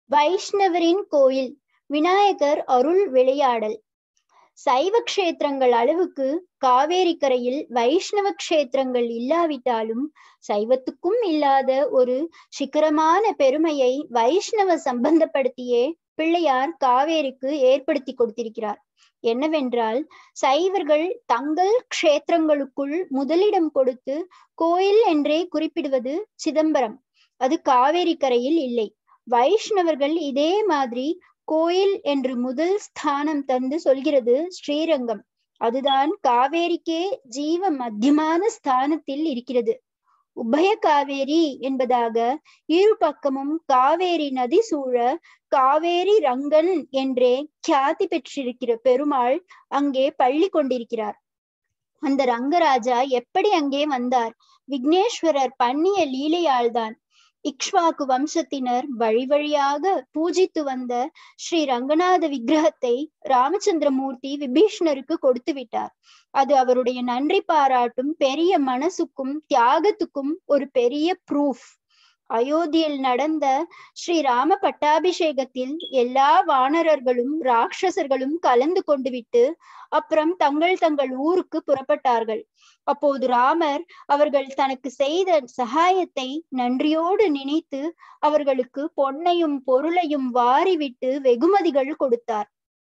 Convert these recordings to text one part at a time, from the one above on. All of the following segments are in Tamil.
வைஷ்ணவரின் கோயில் விநாயகர் அருள் விளையாடல் சைவ க்ஷேத்திரங்கள் அளவுக்கு காவேரி கரையில் வைஷ்ணவ க்ஷேத்திரங்கள் இல்லாவிட்டாலும் சைவத்துக்கும் இல்லாத ஒரு சிக்கரமான பெருமையை வைஷ்ணவ சம்பந்தப்படுத்தியே பிள்ளையார் காவேரிக்கு ஏற்படுத்தி கொடுத்திருக்கிறார் என்னவென்றால் சைவர்கள் தங்கள் க்ஷேத்திரங்களுக்குள் முதலிடம் கொடுத்து கோயில் என்றே குறிப்பிடுவது சிதம்பரம் அது காவேரி கரையில் இல்லை வைஷ்ணவர்கள் இதே மாதிரி கோயில் என்று முதல் ஸ்தானம் தந்து சொல்கிறது ஸ்ரீரங்கம் அதுதான் காவேரிக்கே ஜீவ மத்தியமான ஸ்தானத்தில் இருக்கிறது உபய காவேரி என்பதாக இரு பக்கமும் காவேரி நதி சூழ காவேரி ரங்கன் என்றே கியாதி பெற்றிருக்கிற பெருமாள் அங்கே பள்ளி கொண்டிருக்கிறார் அந்த ரங்கராஜா எப்படி அங்கே வந்தார் விக்னேஸ்வரர் பண்ணிய லீலையால்தான் இக்ஷ்வாக்கு வம்சத்தினர் வழி வழியாக பூஜித்து வந்த ஸ்ரீ ரங்கநாத விக்கிரகத்தை ராமச்சந்திரமூர்த்தி விபீஷ்ணருக்கு கொடுத்து விட்டார் அது அவருடைய நன்றி பாராட்டும் பெரிய மனசுக்கும் தியாகத்துக்கும் ஒரு பெரிய ப்ரூஃப் அயோத்தியில் நடந்த ஸ்ரீராம பட்டாபிஷேகத்தில் எல்லா வானரர்களும் ராட்சசர்களும் கலந்து கொண்டு விட்டு அப்புறம் தங்கள் தங்கள் ஊருக்கு புறப்பட்டார்கள் அப்போது ராமர் அவர்கள் தனக்கு செய்த சகாயத்தை நன்றியோடு நினைத்து அவர்களுக்கு பொன்னையும் பொருளையும் வாரிவிட்டு வெகுமதிகள் கொடுத்தார்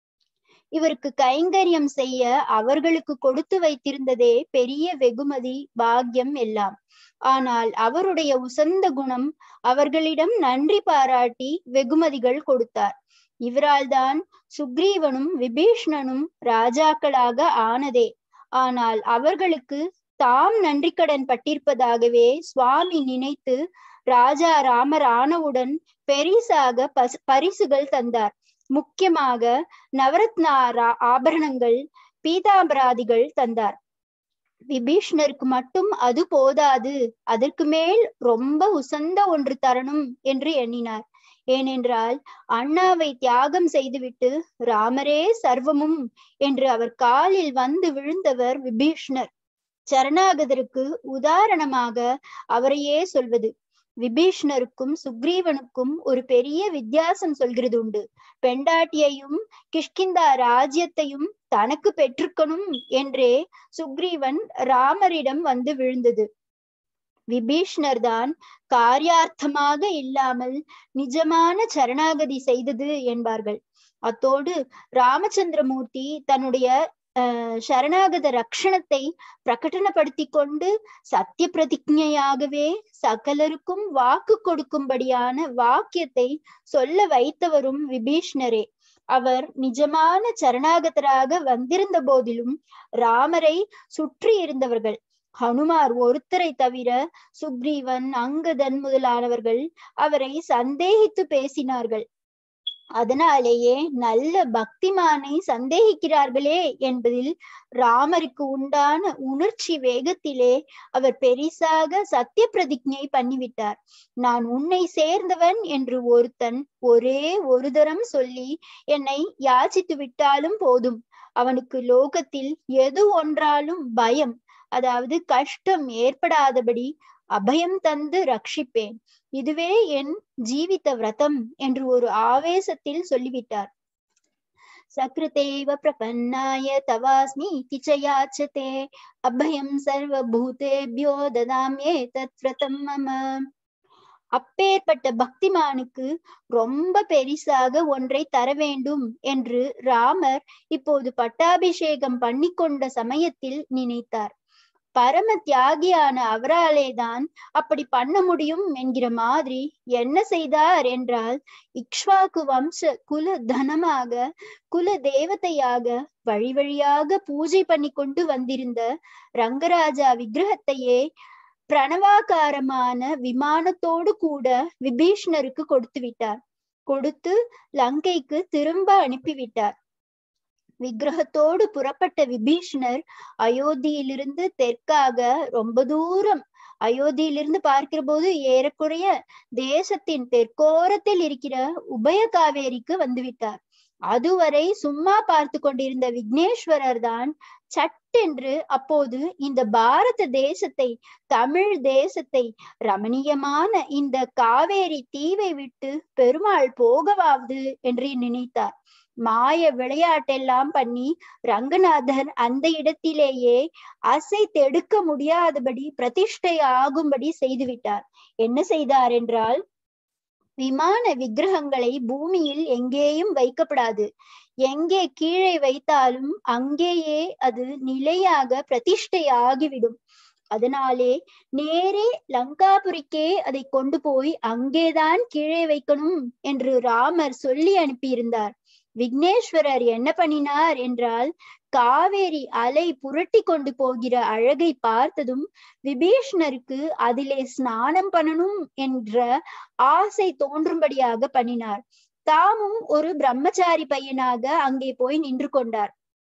இவருக்கு கைங்கரியம் செய்ய அவர்களுக்கு கொடுத்து வைத்திருந்ததே பெரிய வெகுமதி பாக்கியம் எல்லாம் ஆனால் அவருடைய உசந்த குணம் அவர்களிடம் நன்றி பாராட்டி வெகுமதிகள் கொடுத்தார் இவரால் தான் சுக்ரீவனும் விபீஷ்ணனும் ராஜாக்களாக ஆனதே ஆனால் அவர்களுக்கு தாம் நன்றி கடன் பட்டிருப்பதாகவே சுவாமி நினைத்து ராஜா ராமர் ஆனவுடன் பெரிசாக பஸ் பரிசுகள் தந்தார் முக்கியமாக நவரத்னா ஆபரணங்கள் பீதாம்பராதிகள் தந்தார் விபீஷ்ணருக்கு மட்டும் அது போதாது அதற்கு மேல் ரொம்ப உசந்த ஒன்று தரணும் என்று எண்ணினார் ஏனென்றால் அண்ணாவை தியாகம் செய்துவிட்டு ராமரே சர்வமும் என்று அவர் காலில் வந்து விழுந்தவர் விபீஷ்ணர் சரணாகதருக்கு உதாரணமாக அவரையே சொல்வது விபீஷ்ணருக்கும் சுக்ரீவனுக்கும் ஒரு பெரிய வித்தியாசம் சொல்கிறது உண்டு பெண்டாட்டியையும் கிஷ்கிந்தா ராஜ்யத்தையும் தனக்கு பெற்றுக்கணும் என்றே சுக்ரீவன் ராமரிடம் வந்து விழுந்தது விபீஷ்ணர் தான் காரியார்த்தமாக இல்லாமல் நிஜமான சரணாகதி செய்தது என்பார்கள் அத்தோடு ராமச்சந்திரமூர்த்தி தன்னுடைய சரணாகத ரக்ஷணத்தை பிரகடனப்படுத்தி கொண்டு சத்திய பிரதிஜையாகவே சகலருக்கும் வாக்கு கொடுக்கும்படியான வாக்கியத்தை சொல்ல வைத்தவரும் விபீஷ்ணரே அவர் நிஜமான சரணாகதராக வந்திருந்த போதிலும் ராமரை சுற்றி இருந்தவர்கள் ஹனுமார் ஒருத்தரை தவிர சுக்ரீவன் அங்கதன் முதலானவர்கள் அவரை சந்தேகித்து பேசினார்கள் அதனாலேயே நல்ல பக்திமானை சந்தேகிக்கிறார்களே என்பதில் ராமருக்கு உண்டான உணர்ச்சி வேகத்திலே அவர் பெரிசாக சத்திய பிரதிஜை பண்ணிவிட்டார் நான் உன்னை சேர்ந்தவன் என்று ஒருத்தன் ஒரே ஒரு தரம் சொல்லி என்னை யாச்சித்து விட்டாலும் போதும் அவனுக்கு லோகத்தில் எது ஒன்றாலும் பயம் அதாவது கஷ்டம் ஏற்படாதபடி அபயம் தந்து ரட்சிப்பேன் இதுவே என் ஜீவித விரதம் என்று ஒரு ஆவேசத்தில் சொல்லிவிட்டார் சக்ருதேவ பிரபன்னாய தவாஸ்மி கிச்சயாச்சதே அபயம் சர்வபூதேபியோ ததாம்யே தத் விரதம் மம அப்பேற்பட்ட பக்திமானுக்கு ரொம்ப பெரிசாக ஒன்றை தர வேண்டும் என்று ராமர் இப்போது பட்டாபிஷேகம் பண்ணி கொண்ட சமயத்தில் நினைத்தார் பரம தியாகியான அவராலே தான் அப்படி பண்ண முடியும் என்கிற மாதிரி என்ன செய்தார் என்றால் இக்ஷ்வாக்கு வம்ச குல தனமாக குல தேவதையாக வழி வழியாக பூஜை பண்ணி கொண்டு வந்திருந்த ரங்கராஜா விக்கிரகத்தையே பிரணவாகாரமான விமானத்தோடு கூட விபீஷ்ணருக்கு கொடுத்து விட்டார் கொடுத்து லங்கைக்கு திரும்ப அனுப்பிவிட்டார் விக்கிரகத்தோடு புறப்பட்ட விபீஷ்ணர் அயோத்தியிலிருந்து தெற்காக ரொம்ப தூரம் அயோத்தியிலிருந்து பார்க்கிற போது ஏறக்குறைய தேசத்தின் தெற்கோரத்தில் இருக்கிற உபய காவேரிக்கு வந்துவிட்டார் அதுவரை சும்மா பார்த்து கொண்டிருந்த விக்னேஸ்வரர் தான் சட்டென்று அப்போது இந்த பாரத தேசத்தை தமிழ் தேசத்தை ரமணீயமான இந்த காவேரி தீவை விட்டு பெருமாள் போகவாவது என்று நினைத்தார் மாய விளையாட்டெல்லாம் பண்ணி ரங்கநாதர் அந்த இடத்திலேயே அசை தெடுக்க முடியாதபடி பிரதிஷ்டை ஆகும்படி செய்துவிட்டார் என்ன செய்தார் என்றால் விமான விக்கிரகங்களை பூமியில் எங்கேயும் வைக்கப்படாது எங்கே கீழே வைத்தாலும் அங்கேயே அது நிலையாக பிரதிஷ்டை ஆகிவிடும் அதனாலே நேரே லங்காபுரிக்கே அதை கொண்டு போய் அங்கேதான் கீழே வைக்கணும் என்று ராமர் சொல்லி அனுப்பியிருந்தார் விக்னேஸ்வரர் என்ன பண்ணினார் என்றால் காவேரி அலை புரட்டி கொண்டு போகிற அழகை பார்த்ததும் விபீஷ்ணருக்கு அதிலே ஸ்நானம் பண்ணணும் என்ற ஆசை தோன்றும்படியாக பண்ணினார் தாமும் ஒரு பிரம்மச்சாரி பையனாக அங்கே போய் நின்று கொண்டார்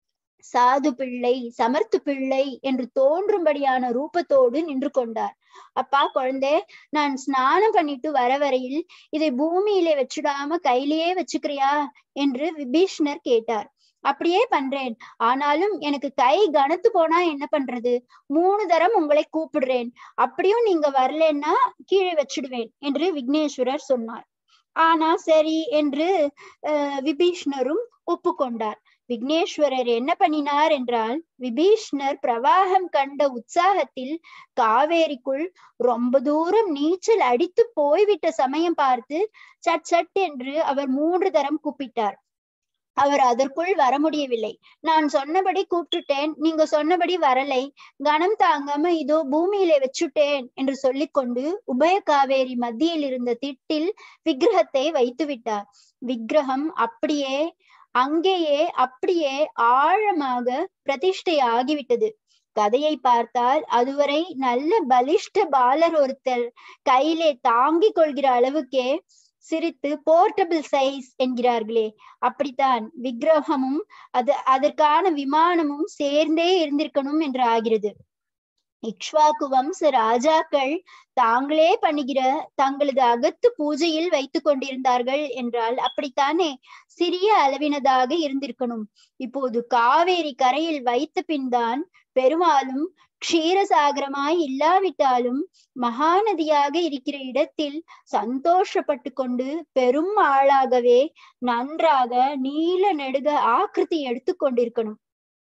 சாது பிள்ளை சமர்த்து பிள்ளை என்று தோன்றும்படியான ரூபத்தோடு நின்று கொண்டார் அப்பா குழந்தை நான் ஸ்நானம் பண்ணிட்டு வர வரையில் இதை பூமியிலே வச்சுடாம கையிலேயே வச்சுக்கிறியா என்று விபீஷ்ணர் கேட்டார் அப்படியே பண்றேன் ஆனாலும் எனக்கு கை கனத்து போனா என்ன பண்றது மூணு தரம் உங்களை கூப்பிடுறேன் அப்படியும் நீங்க வரலன்னா கீழே வச்சிடுவேன் என்று விக்னேஸ்வரர் சொன்னார் ஆனா சரி என்று அஹ் விபீஷ்ணரும் ஒப்புக்கொண்டார் விக்னேஸ்வரர் என்ன பண்ணினார் என்றால் விபீஷ்ணர் பிரவாகம் கண்ட உற்சாகத்தில் காவேரிக்குள் ரொம்ப தூரம் நீச்சல் அடித்து போய்விட்ட சமயம் பார்த்து சட் சட் என்று அவர் மூன்று தரம் கூப்பிட்டார் அவர் அதற்குள் வர முடியவில்லை நான் சொன்னபடி கூப்பிட்டுட்டேன் நீங்க சொன்னபடி வரலை கனம் தாங்காம இதோ பூமியிலே வச்சுட்டேன் என்று சொல்லிக்கொண்டு உபய காவேரி மத்தியில் இருந்த திட்டில் விக்கிரகத்தை வைத்து விட்டார் விக்கிரகம் அப்படியே அங்கேயே அப்படியே ஆழமாக பிரதிஷ்டை ஆகிவிட்டது கதையை பார்த்தால் அதுவரை நல்ல பலிஷ்ட பாலர் ஒருத்தர் கையிலே தாங்கிக் கொள்கிற அளவுக்கே சிரித்து போர்ட்டபிள் சைஸ் என்கிறார்களே அப்படித்தான் விக்கிரகமும் அது அதற்கான விமானமும் சேர்ந்தே இருந்திருக்கணும் என்று ஆகிறது இக்ஷ்வாக்கு வம்ச ராஜாக்கள் தாங்களே பண்ணுகிற தங்களது அகத்து பூஜையில் வைத்துக் கொண்டிருந்தார்கள் என்றால் அப்படித்தானே சிறிய அளவினதாக இருந்திருக்கணும் இப்போது காவேரி கரையில் வைத்த பின் தான் பெருமாளும் க்ஷீரசாகரமாய் இல்லாவிட்டாலும் மகாநதியாக இருக்கிற இடத்தில் சந்தோஷப்பட்டு கொண்டு பெரும் ஆளாகவே நன்றாக நீல நெடுக ஆக்கிருதி எடுத்து கொண்டிருக்கணும்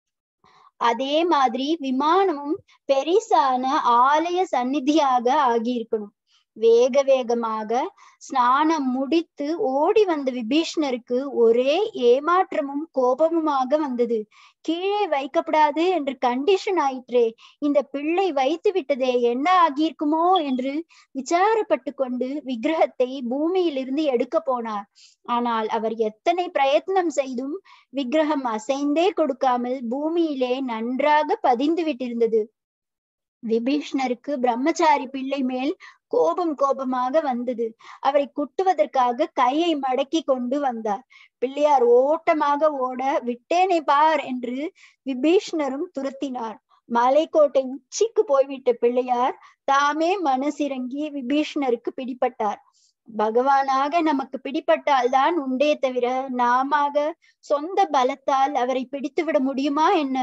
அதே மாதிரி விமானமும் பெரிசான ஆலய சந்நிதியாக ஆகியிருக்கணும் வேக வேகமாக ஸ்நானம் முடித்து ஓடி வந்த விபீஷ்ணருக்கு ஒரே ஏமாற்றமும் கோபமுமாக வந்தது கீழே வைக்கப்படாது என்று கண்டிஷன் ஆயிற்றே இந்த பிள்ளை வைத்து விட்டதே என்ன ஆகியிருக்குமோ என்று விசாரப்பட்டு கொண்டு விக்கிரகத்தை பூமியிலிருந்து எடுக்க போனார் ஆனால் அவர் எத்தனை பிரயத்னம் செய்தும் விக்கிரகம் அசைந்தே கொடுக்காமல் பூமியிலே நன்றாக பதிந்து விட்டிருந்தது விபீஷ்ணருக்கு பிரம்மச்சாரி பிள்ளை மேல் கோபம் கோபமாக வந்தது அவரை குட்டுவதற்காக கையை மடக்கி கொண்டு வந்தார் பிள்ளையார் ஓட்டமாக ஓட விட்டேனே பார் என்று விபீஷ்ணரும் துரத்தினார் மலைக்கோட்டை உச்சிக்கு போய்விட்ட பிள்ளையார் தாமே மனசிறங்கி விபீஷ்ணருக்கு பிடிப்பட்டார் பகவானாக நமக்கு பிடிப்பட்டால் தான் உண்டே தவிர நாமாக சொந்த பலத்தால் அவரை பிடித்து விட முடியுமா என்ன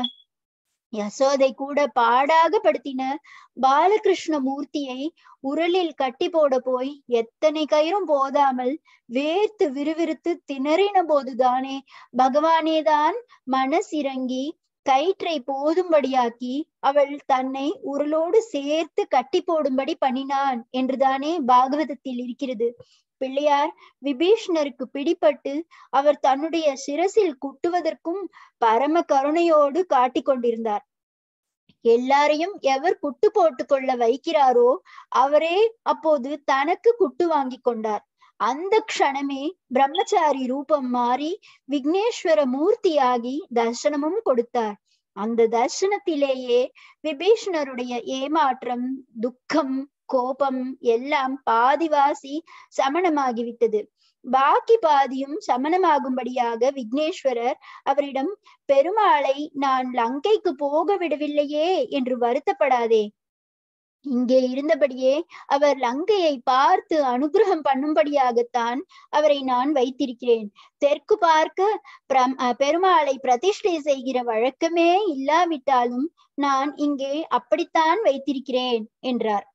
யசோதை கூட பாடாக படுத்தின பாலகிருஷ்ண மூர்த்தியை உரலில் கட்டி போட போய் எத்தனை கயிறும் போதாமல் வேர்த்து விறுவிறுத்து திணறின போதுதானே பகவானேதான் மனசிறங்கி கயிற்றை போதும்படியாக்கி அவள் தன்னை உரலோடு சேர்த்து கட்டி போடும்படி பண்ணினான் என்றுதானே பாகவதத்தில் இருக்கிறது பிள்ளையார் விபீஷ்ணருக்கு பிடிபட்டு அவர் தன்னுடைய சிரசில் குட்டுவதற்கும் பரம கருணையோடு காட்டிக் கொண்டிருந்தார் எல்லாரையும் எவர் குட்டு போட்டு கொள்ள வைக்கிறாரோ அவரே அப்போது தனக்கு குட்டு வாங்கி கொண்டார் அந்த க்ஷணமே பிரம்மச்சாரி ரூபம் மாறி விக்னேஸ்வர மூர்த்தியாகி தர்சனமும் கொடுத்தார் அந்த தர்சனத்திலேயே விபீஷ்ணருடைய ஏமாற்றம் துக்கம் கோபம் எல்லாம் பாதிவாசி சமணமாகிவிட்டது பாக்கி பாதியும் சமணமாகும்படியாக விக்னேஸ்வரர் அவரிடம் பெருமாளை நான் லங்கைக்கு போக விடவில்லையே என்று வருத்தப்படாதே இங்கே இருந்தபடியே அவர் லங்கையை பார்த்து அனுகிரகம் பண்ணும்படியாகத்தான் அவரை நான் வைத்திருக்கிறேன் தெற்கு பார்க்க பிரம் பெருமாளை பிரதிஷ்டை செய்கிற வழக்கமே இல்லாவிட்டாலும் நான் இங்கே அப்படித்தான் வைத்திருக்கிறேன் என்றார்